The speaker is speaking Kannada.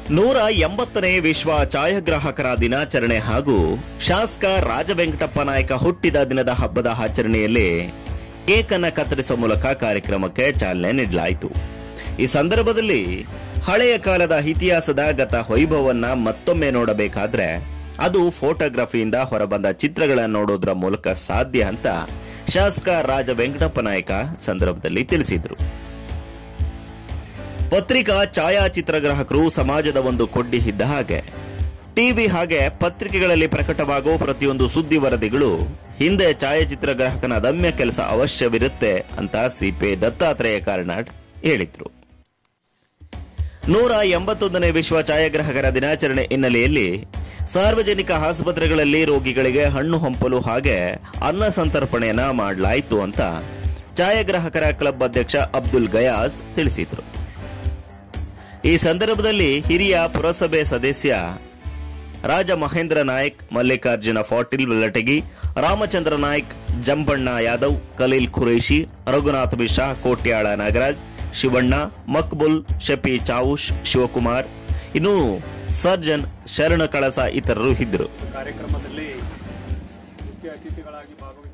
ನೂರ ಎಂಬತ್ತನೇ ವಿಶ್ವ ಛಾಯಾಗ್ರಾಹಕರ ದಿನಾಚರಣೆ ಹಾಗೂ ಶಾಸಕ ರಾಜವೆಂಕಟಪ್ಪ ನಾಯಕ ಹುಟ್ಟಿದ ದಿನದ ಹಬ್ಬದ ಆಚರಣೆಯಲ್ಲಿ ಕೇಕ್ ಅನ್ನ ಕತ್ತರಿಸುವ ಮೂಲಕ ಕಾರ್ಯಕ್ರಮಕ್ಕೆ ಚಾಲನೆ ನೀಡಲಾಯಿತು ಈ ಸಂದರ್ಭದಲ್ಲಿ ಹಳೆಯ ಕಾಲದ ಇತಿಹಾಸದ ಗತ ವೈಭವನ್ನ ಮತ್ತೊಮ್ಮೆ ನೋಡಬೇಕಾದ್ರೆ ಅದು ಫೋಟೋಗ್ರಫಿಯಿಂದ ಹೊರಬಂದ ಚಿತ್ರಗಳನ್ನು ನೋಡೋದ್ರ ಮೂಲಕ ಸಾಧ್ಯ ಅಂತ ಶಾಸಕ ರಾಜ ವೆಂಕಟಪ್ಪ ನಾಯಕ ಸಂದರ್ಭದಲ್ಲಿ ತಿಳಿಸಿದರು ಪತ್ರಿಕಾ ಛಾಯಾಚಿತ್ರಗ್ರಾಹಕರು ಸಮಾಜದ ಒಂದು ಕೊಡ್ಡಿ ಇದ್ದ ಹಾಗೆ ಟಿವಿ ಹಾಗೆ ಪತ್ರಿಕೆಗಳಲ್ಲಿ ಪ್ರಕಟವಾಗುವ ಪ್ರತಿಯೊಂದು ಸುದ್ದಿ ವರದಿಗಳು ಹಿಂದೆ ಛಾಯಾಚಿತ್ರಗ್ರಾಹಕನ ಅದಮ್ಯ ಕೆಲಸ ಅವಶ್ಯವಿರುತ್ತೆ ಅಂತ ಸಿಪೆ ದತ್ತಾತ್ರೇಯ ಕಾರ್ನಾಡ್ ಹೇಳಿದ್ರು ನೂರ ಎಂಬತ್ತೊಂದನೇ ವಿಶ್ವ ಛಾಯಾಗ್ರಾಹಕರ ದಿನಾಚರಣೆ ಹಿನ್ನೆಲೆಯಲ್ಲಿ ಸಾರ್ವಜನಿಕ ಆಸ್ಪತ್ರೆಗಳಲ್ಲಿ ರೋಗಿಗಳಿಗೆ ಹಣ್ಣು ಹಂಪಲು ಹಾಗೆ ಅನ್ನ ಸಂತರ್ಪಣೆಯನ್ನ ಮಾಡಲಾಯಿತು ಅಂತ ಛಾಯಾಗ್ರಾಹಕರ ಕ್ಲಬ್ ಅಧ್ಯಕ್ಷ ಅಬ್ದುಲ್ ಗಯಾಸ್ ತಿಳಿಸಿದರು ಈ ಸಂದರ್ಭದಲ್ಲಿ ಹಿರಿಯ ಪುರಸಭೆ ಸದಸ್ಯ ರಾಜ ಮಹೇಂದ್ರ ನಾಯಕ್ ಮಲ್ಲಿಕಾರ್ಜುನ ಪಾಟೀಲ್ ಬೆಲ್ಲಟಗಿ ರಾಮಚಂದ್ರ ನಾಯ್ಕ್ ಜಂಬಣ್ಣ ಯಾದವ್ ಖಲೀಲ್ ಖುರೇಶಿ ರಘುನಾಥ್ ಮಿಶ್ರಾ ಕೋಟ್ಯಾಳ ನಾಗರಾಜ್ ಶಿವಣ್ಣ ಮಕ್ಬುಲ್ ಶಫಿ ಚಾವುಷ್ ಶಿವಕುಮಾರ್ ಇನ್ನು ಸರ್ಜನ್ ಶರಣ ಕಳಸ ಇತರರು ಇದ್ದರು ಕಾರ್ಯಕ್ರಮದಲ್ಲಿ ಮುಖ್ಯ ಅತಿಥಿಗಳಾಗಿ ಭಾಗವಹಿಸಿ